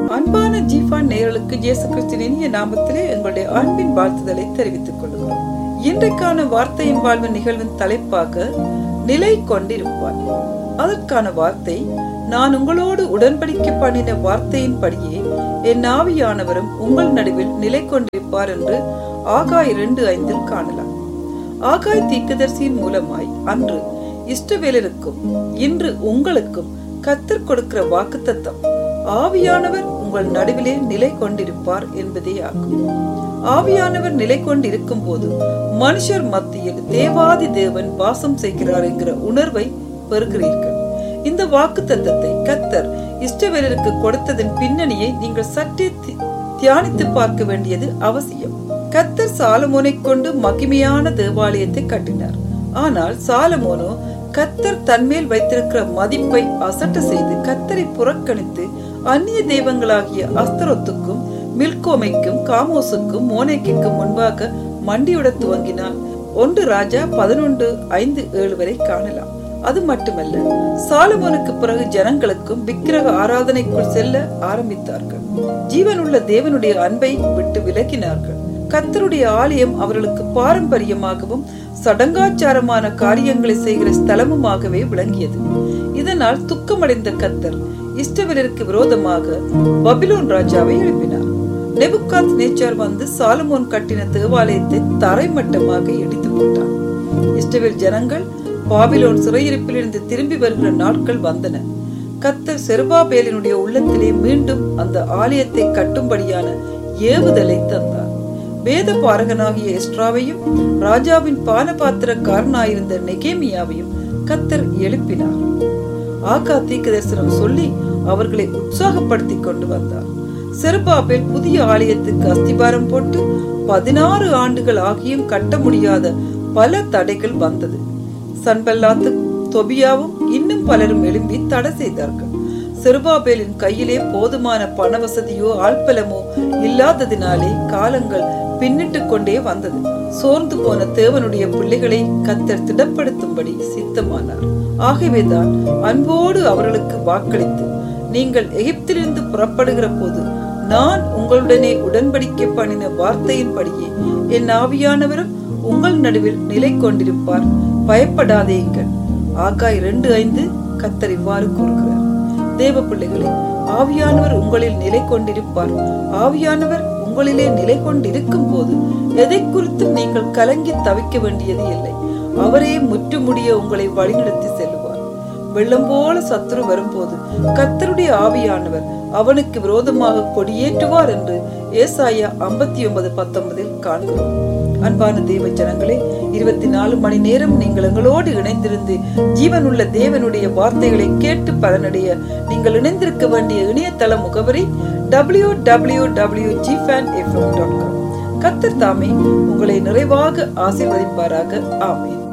அன்பான ஜீஃபான் நேயர்களுக்கு இயேசு கிறிஸ்துவின் இனிய நாமத்திலே எங்களுடைய அன்பின் வாழ்த்துதலை தெரிவித்துக் கொள்கிறோம் இன்றைக்கான வார்த்தையின் வாழ்வு நிகழ்வின் தலைப்பாக நிலை கொண்டிருப்பார் அதற்கான வார்த்தை நான் உங்களோடு உடன்படிக்கை பண்ணின வார்த்தையின்படியே என் ஆவியானவரும் உங்கள் நடுவில் நிலை கொண்டிருப்பார் என்று ஆகாய் இரண்டு ஐந்தில் காணலாம் ஆகாய் தீர்க்கதரிசியின் மூலமாய் அன்று இஷ்டவேலருக்கும் இன்று உங்களுக்கும் கத்தர் கொடுக்கிற வாக்குத்தத்தம் ஆவியானவர் உங்கள் நடுவிலே நிலை கொண்டிருப்பார் என்பதே ஆகும் ஆவியானவர் நிலை கொண்டிருக்கும் போது மனுஷர் மத்தியில் தேவாதி தேவன் வாசம் செய்கிறார் என்கிற உணர்வை பெறுகிறீர்கள் இந்த வாக்கு தத்தத்தை கத்தர் இஷ்டவேலருக்கு கொடுத்ததன் பின்னணியை நீங்கள் சற்றே தி- தியானித்து பார்க்க வேண்டியது அவசியம் கத்தர் சாலமோனை கொண்டு மகிமையான தேவாலயத்தை கட்டினார் ஆனால் சாலமோனோ கத்தர் தன்மேல் வைத்திருக்கிற மதிப்பை அசட்ட செய்து கத்தரை புறக்கணித்து அந்நிய தெய்வங்களாகிய அஸ்தரோத்துக்கும் மில்கோமைக்கும் காமோசுக்கும் மோனேக்கிற்கும் முன்பாக மண்டியுட துவங்கினான் ஒன்று ராஜா பதினொன்று ஐந்து ஏழு வரை காணலாம் அது மட்டுமல்ல சாலமோனுக்கு பிறகு ஜனங்களுக்கும் விக்கிரக ஆராதனைக்குள் செல்ல ஆரம்பித்தார்கள் ஜீவனுள்ள தேவனுடைய அன்பை விட்டு விலகினார்கள் கத்தருடைய ஆலயம் அவர்களுக்கு பாரம்பரியமாகவும் சடங்காச்சாரமான காரியங்களை செய்கிற ஸ்தலமுமாகவே விளங்கியது இதனால் துக்கமடைந்த கத்தர் இஷ்டவலருக்கு விரோதமாக பபிலோன் ராஜாவை எழுப்பினார் நெபுகாத் நேச்சார் வந்து சாலமோன் கட்டின தேவாலயத்தை தரைமட்டமாக இடித்து போட்டான் இஸ்ரவேல் ஜனங்கள் பாபிலோன் சிறையிருப்பிலிருந்து திரும்பி வருகிற நாட்கள் வந்தன கத்தர் செருபாபேலினுடைய உள்ளத்திலே மீண்டும் அந்த ஆலயத்தை கட்டும்படியான ஏவுதலை தந்தார் வேத பாரகனாகிய எஸ்ட்ராவையும் ராஜாவின் பானபாத்திரக்காரனாயிருந்த நெகேமியாவையும் கத்தர் எழுப்பினார் ஆகா தீர்க்க தரிசனம் சொல்லி அவர்களை உற்சாகப்படுத்தி கொண்டு வந்தார் செருபாபேல் புதிய ஆலயத்துக்கு அஸ்திபாரம் போட்டு பதினாறு ஆண்டுகள் ஆகியும் கட்ட முடியாத பல தடைகள் வந்தது சன்பல்லாத்து தொபியாவும் இன்னும் பலரும் எழும்பி தடை செய்தார்கள் செருபாபேலின் கையிலே போதுமான பண வசதியோ ஆள்பலமோ இல்லாததினாலே காலங்கள் பின்னிட்டு கொண்டே வந்தது சோர்ந்து போன தேவனுடைய பிள்ளைகளை கத்தர் திடப்படுத்தும்படி சித்தமானார் ஆகவேதான் அன்போடு அவர்களுக்கு வாக்களித்து நீங்கள் எகிப்திலிருந்து புறப்படுகிற போது நான் உங்களுடனே உடன்படிக்கை பண்ணின வார்த்தையின்படியே என் ஆவியானவரும் உங்கள் நடுவில் நிலை கொண்டிருப்பார் பயப்படாதேங்கள் ஆகாய் இரண்டு ஐந்து கத்தர் இவ்வாறு கூறுகிறார் தேவ பிள்ளைகளே ஆவியானவர் உங்களில் நிலை கொண்டிருப்பார் ஆவியானவர் உங்களிலே நிலை கொண்டிருக்கும் போது எதை குறித்தும் நீங்கள் கலங்கி தவிக்க வேண்டியது இல்லை அவரே முற்றுமுடிய உங்களை வழிநடத்தி செல்லுவார் வெள்ளம் போல சத்துரு வரும்போது கத்தருடைய ஆவியானவர் அவனுக்கு விரோதமாக கொடியேற்றுவார் என்று ஏசாயா ஐம்பத்தி ஒன்பது பத்தொன்பதில் காண்கிறோம் அன்பான தேவ ஜனங்களே இருபத்தி நாலு மணி நேரம் நீங்கள் எங்களோடு இணைந்திருந்து ஜீவனுள்ள தேவனுடைய வார்த்தைகளை கேட்டு பலனடைய நீங்கள் இணைந்திருக்க வேண்டிய இணையதள முகவரி W W W G fan dot com கத்தர் தாமே உங்களை நிறைவாக ஆசீர்வதிப்பாராக ஆமென்